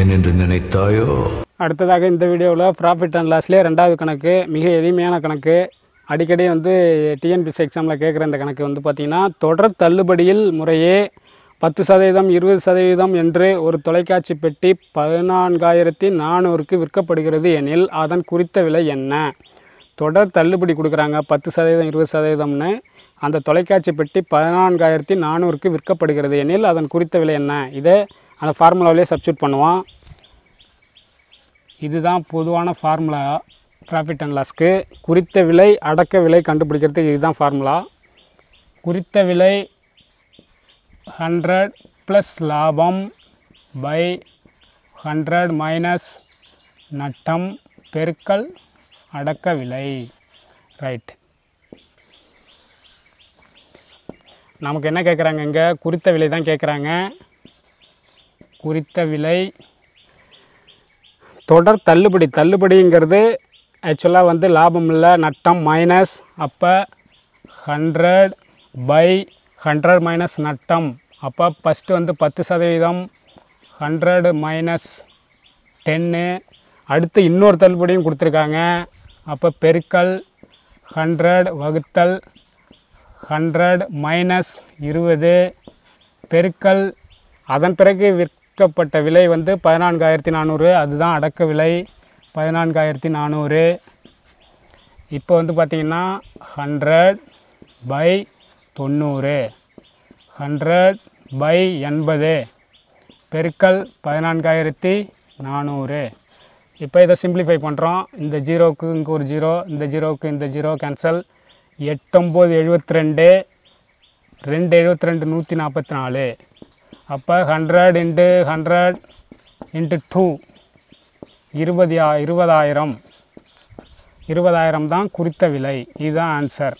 விடுவேன் என்று நினைத்தாயோ அடுத்ததாக இந்த வீடியோவில் ப்ராஃபிட் அண்ட் லாஸ்லேயே ரெண்டாவது கணக்கு மிக எளிமையான கணக்கு அடிக்கடி வந்து டிஎன்பிசி எக்ஸாமில் கேட்குற இந்த கணக்கு வந்து பார்த்திங்கன்னா தொடர் தள்ளுபடியில் முறையே பத்து சதவீதம் இருபது சதவீதம் என்று ஒரு தொலைக்காட்சி பெட்டி பதினான்காயிரத்தி நானூறுக்கு விற்கப்படுகிறது எனில் அதன் குறித்த விலை என்ன தொடர் தள்ளுபடி கொடுக்குறாங்க பத்து சதவீதம் இருபது சதவீதம்னு அந்த தொலைக்காட்சி பெட்டி பதினான்காயிரத்தி நானூறுக்கு விற்கப்படுகிறது எனில் அதன் குறித்த விலை என்ன இதை அந்த ஃபார்முலாவிலே சப்ஸ்டியூட் பண்ணுவோம் இதுதான் பொதுவான ஃபார்முலா ப்ராஃபிட் அண்ட் லாஸ்க்கு குறித்த விலை அடக்க விலை கண்டுபிடிக்கிறதுக்கு இதுதான் ஃபார்முலா குறித்த விலை ஹண்ட்ரட் ப்ளஸ் லாபம் பை ஹண்ட்ரட் மைனஸ் நட்டம் பெருக்கல் அடக்க விலை ரைட் நமக்கு என்ன கேட்குறாங்க இங்கே குறித்த விலை தான் கேட்குறாங்க குறித்த விலை தொடர் தள்ளுபடி தள்ளுபடிங்கிறது ஆக்சுவலாக வந்து லாபம் இல்லை நட்டம் மைனஸ் அப்போ ஹண்ட்ரட் பை ஹண்ட்ரட் மைனஸ் நட்டம் அப்போ ஃபஸ்ட்டு வந்து பத்து சதவீதம் ஹண்ட்ரட் மைனஸ் டென்னு அடுத்து இன்னொரு தள்ளுபடியும் கொடுத்துருக்காங்க அப்போ பெருக்கல் ஹண்ட்ரட் வகுத்தல் ஹண்ட்ரட் மைனஸ் இருபது பெருக்கல் அதன் பிறகு விற்கப்பட்ட விலை வந்து பதினான்காயிரத்தி நானூறு அதுதான் அடக்க விலை பதினான்காயிரத்தி நானூறு இப்போ வந்து பார்த்திங்கன்னா ஹண்ட்ரட் பை தொண்ணூறு ஹண்ட்ரட் பை எண்பது பெருக்கல் பதினான்காயிரத்தி நானூறு இப்போ இதை சிம்பிளிஃபை பண்ணுறோம் இந்த ஜீரோவுக்கு இங்கே ஒரு ஜீரோ இந்த ஜீரோவுக்கு இந்த ஜீரோ கேன்சல் எட்டொம்பது எழுபத்தி ரெண்டு ரெண்டு எழுபத்தி ரெண்டு நூற்றி நாற்பத்தி நாலு அப்போ hundred into hundred into two இருபது இருபதாயிரம் இருபதாயிரம் தான் குறித்த விலை இதுதான் ஆன்சர்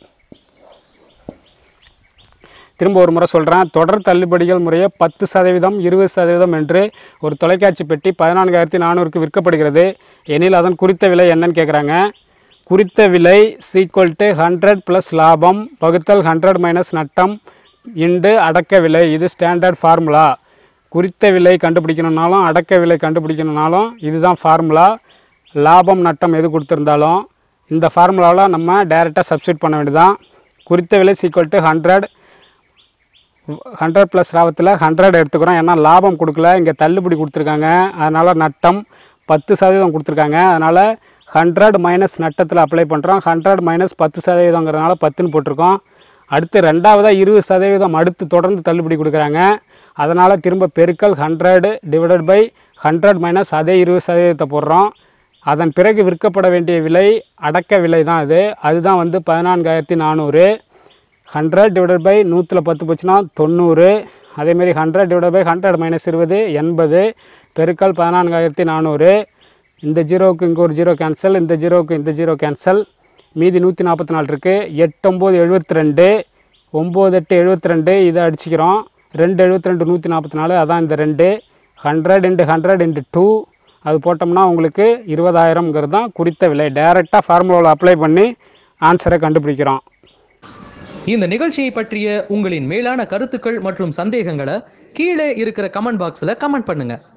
திரும்ப ஒரு முறை சொல்கிறேன் தொடர் தள்ளுபடிகள் முறையே பத்து சதவீதம் இருபது சதவீதம் என்று ஒரு தொலைக்காட்சி பெட்டி பதினான்காயிரத்தி நானூறுக்கு விற்கப்படுகிறது எனில் அதன் குறித்த விலை என்னன்னு கேட்குறாங்க குறித்த விலை சீக்வல் டு ஹண்ட்ரட் ப்ளஸ் லாபம் வகுத்தல் ஹண்ட்ரட் மைனஸ் நட்டம் இண்டு அடக்க விலை இது ஸ்டாண்டர்ட் ஃபார்முலா குறித்த விலை கண்டுபிடிக்கணுன்னாலும் அடக்க விலை கண்டுபிடிக்கணுன்னாலும் இதுதான் ஃபார்முலா லாபம் நட்டம் எது கொடுத்துருந்தாலும் இந்த ஃபார்முலாவில் நம்ம டைரெக்டாக சப்ஸ்டியூட் பண்ண வேண்டியதான் குறித்த விலை equal to hundred hundred plus லாபத்தில் ஹண்ட்ரட் எடுத்துக்கிறோம் ஏன்னா லாபம் கொடுக்கல இங்கே தள்ளுபடி கொடுத்துருக்காங்க அதனால் நட்டம் பத்து சதவீதம் கொடுத்துருக்காங்க அதனால் ஹண்ட்ரட் மைனஸ் நட்டத்தில் அப்ளை பண்ணுறோம் ஹண்ட்ரட் மைனஸ் பத்து சதவீதங்கிறதுனால பத்துன்னு போட்டிருக்கோம் அடுத்து ரெண்டாவதாக இருபது சதவீதம் அடுத்து தொடர்ந்து தள்ளுபடி கொடுக்குறாங்க அதனால் திரும்ப பெருக்கல் hundred divided by hundred minus அதே இருபது சதவீதத்தை போடுறோம் அதன் பிறகு விற்கப்பட வேண்டிய விலை அடக்க விலை தான் அது அதுதான் வந்து பதினான்காயிரத்தி நானூறு ஹண்ட்ரட் டிவைடட் பை நூற்றில் பத்து போச்சுன்னா தொண்ணூறு அதேமாரி hundred divided by hundred minus இருபது எண்பது பெருக்கல் பதினான்காயிரத்தி நானூறு இந்த ஜீரோவுக்கு இங்கே ஒரு ஜீரோ கேன்சல் இந்த ஜீரோவுக்கு இந்த ஜீரோ கேன்சல் மீதி நூற்றி நாற்பத்தி நாலு இருக்குது எட்டொம்போது எழுபத்தி ரெண்டு ஒம்பது எட்டு எழுபத்தி ரெண்டு இதை அடிச்சுக்கிறோம் ரெண்டு எழுபத்தி ரெண்டு நூற்றி நாற்பத்தி நாலு அதான் இந்த ரெண்டு hundred into hundred into two அது போட்டோம்னா உங்களுக்கு இருபதாயிரம்ங்கிறது தான் குறித்த விலை டைரெக்டாக ஃபார்முலாவில் அப்ளை பண்ணி ஆன்சரை கண்டுபிடிக்கிறோம் இந்த நிகழ்ச்சியை பற்றிய உங்களின் மேலான கருத்துக்கள் மற்றும் சந்தேகங்களை கீழே இருக்கிற கமெண்ட் பாக்ஸில் கமெண்ட் பண்ணுங்க